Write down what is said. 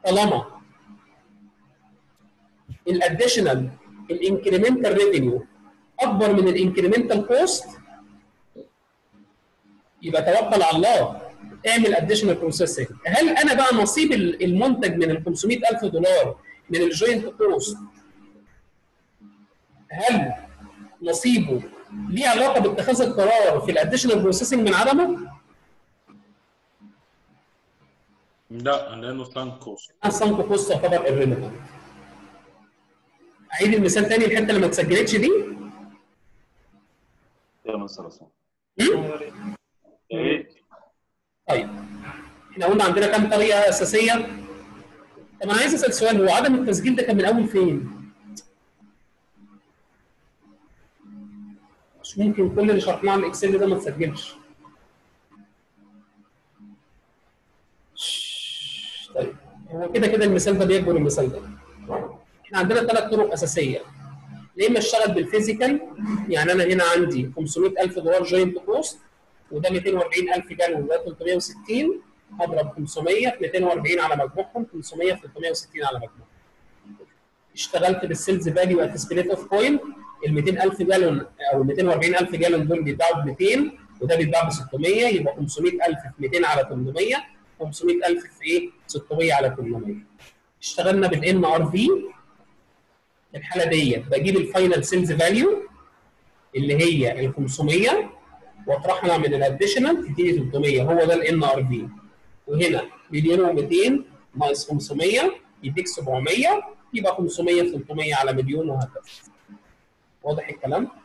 طالما الاديشنال الانكريمنتال ريفينيو اكبر من الانكريمنتال كوست يبقى توكل على الله اعمل اديشنال بروسيسنج هل انا بقى نصيب المنتج من ال 500000 دولار من الجوينت كوست هل نصيبه ليه علاقه باتخاذ القرار في الاديشنال بروسيسنج من عدمه؟ لا لانه سانك كوست السانك كوست تعتبر irrelevant اعيد المثال تاني الحته اللي ما اتسجلتش دي يا مستر عصام م? يا ريت طيب احنا قلنا عندنا كام طريقه اساسيه طب انا عايز اسال سؤال هو عدم التسجيل ده كان من اول فين؟ مش ممكن كل اللي شرحناه على الاكسل ده ما تسجلش طيب هو كده كده المثال ده بيكبر المثال ده احنا عندنا ثلاث طرق اساسيه يا اما اشتغل بالفيزيكال يعني انا هنا عندي 500000 دولار جوينت كوست وده 240000 جالون وده 360 هضرب 500 في 240 على مجموعهم 500 في 360 على مجموعهم اشتغلت بالسيلز فاليو ات سبليت اوف كوين ال 200000 جالون او 240000 جالون دول بيتباعوا ب 200 وده بيتباع ب 600 يبقى 500000 في 200 على 800 500000 في ايه 600 على 800 اشتغلنا بالان ار في في الحاله ديت بجيب الفاينل سيلز فاليو اللي هي ال 500 واطرحها من الاديشنال تديني 300 هو ده الان ار في وهنا مليون و200 ناقص 500 يديك 700 يبقى 500 300 على مليون وهكذا واضح الكلام؟